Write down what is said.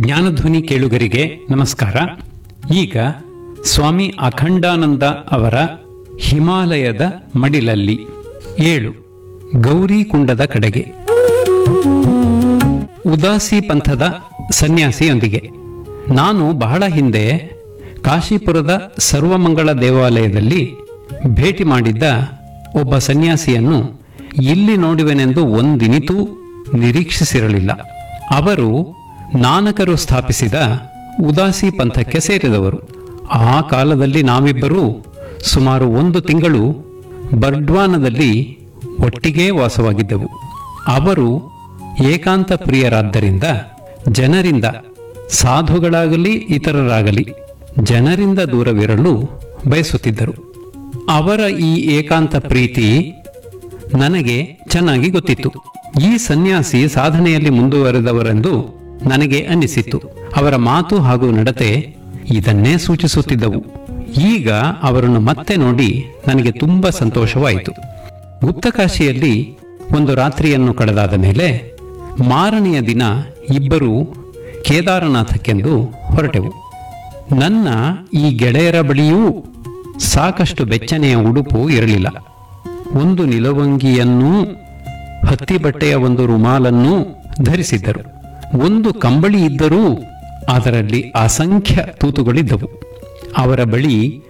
ಜ್ಞಾನಧ್ವನಿ ಕೇಳುಗರಿಗೆ ನಮಸ್ಕಾರ ಈಗ ಸ್ವಾಮಿ ಅಖಂಡಾನಂದ ಅವರ ಹಿಮಾಲಯದ ಮಡಿಲಲ್ಲಿ ಏಳು ಗೌರಿ ಕುಂಡದ ಕಡೆಗೆ ಉದಾಸಿ ಪಂಥದ ಸನ್ಯಾಸಿಯೊಂದಿಗೆ ನಾನು ಬಹಳ ಹಿಂದೆ ಕಾಶಿಪುರದ ಸರ್ವಮಂಗಳ ದೇವಾಲಯದಲ್ಲಿ ಭೇಟಿ ಮಾಡಿದ್ದ ಒಬ್ಬ ಸನ್ಯಾಸಿಯನ್ನು ಇಲ್ಲಿ ನೋಡುವೆನೆಂದು ಒಂದಿನಿತೂ ನಿರೀಕ್ಷಿಸಿರಲಿಲ್ಲ ಅವರು ನಾನಕರು ಸ್ಥಾಪಿಸಿದ ಉದಾಸಿ ಪಂಥಕ್ಕೆ ಸೇರಿದವರು ಆ ಕಾಲದಲ್ಲಿ ನಾವಿಬ್ಬರೂ ಸುಮಾರು ಒಂದು ತಿಂಗಳು ಬರ್ಡ್ವಾನದಲ್ಲಿ ಒಟ್ಟಿಗೇ ವಾಸವಾಗಿದ್ದೆವು ಅವರು ಏಕಾಂತ ಪ್ರಿಯರಾದ್ದರಿಂದ ಜನರಿಂದ ಸಾಧುಗಳಾಗಲಿ ಇತರರಾಗಲಿ ಜನರಿಂದ ದೂರವಿರಲು ಬಯಸುತ್ತಿದ್ದರು ಅವರ ಈ ಏಕಾಂತ ಪ್ರೀತಿ ನನಗೆ ಚೆನ್ನಾಗಿ ಗೊತ್ತಿತ್ತು ಈ ಸನ್ಯಾಸಿ ಸಾಧನೆಯಲ್ಲಿ ಮುಂದುವರೆದವರೆಂದು ನನಗೆ ಅನ್ನಿಸಿತ್ತು ಅವರ ಮಾತು ಹಾಗೂ ನಡತೆ ಇದನ್ನೇ ಸೂಚಿಸುತ್ತಿದ್ದವು ಈಗ ಅವರನ್ನು ಮತ್ತೆ ನೋಡಿ ನನಗೆ ತುಂಬಾ ಸಂತೋಷವಾಯಿತು ಗುಪ್ತಕಾಶಿಯಲ್ಲಿ ಒಂದು ರಾತ್ರಿಯನ್ನು ಕಳೆದಾದ ಮೇಲೆ ಮಾರನೆಯ ದಿನ ಇಬ್ಬರು ಕೇದಾರನಾಥಕ್ಕೆಂದು ಹೊರಟೆವು ನನ್ನ ಈ ಗೆಳೆಯರ ಬಳಿಯೂ ಸಾಕಷ್ಟು ಬೆಚ್ಚನೆಯ ಉಡುಪು ಇರಲಿಲ್ಲ ಒಂದು ನಿಲುವಂಗಿಯನ್ನೂ ಹತ್ತಿ ಬಟ್ಟೆಯ ಒಂದು ರುಮಾಲನ್ನೂ ಧರಿಸಿದ್ದರು ಒಂದು ಕಂಬಳಿ ಇದ್ದರೂ ಅದರಲ್ಲಿ ಅಸಂಖ್ಯ ತೂತುಗಳಿದ್ದವು ಅವರ ಬಳಿ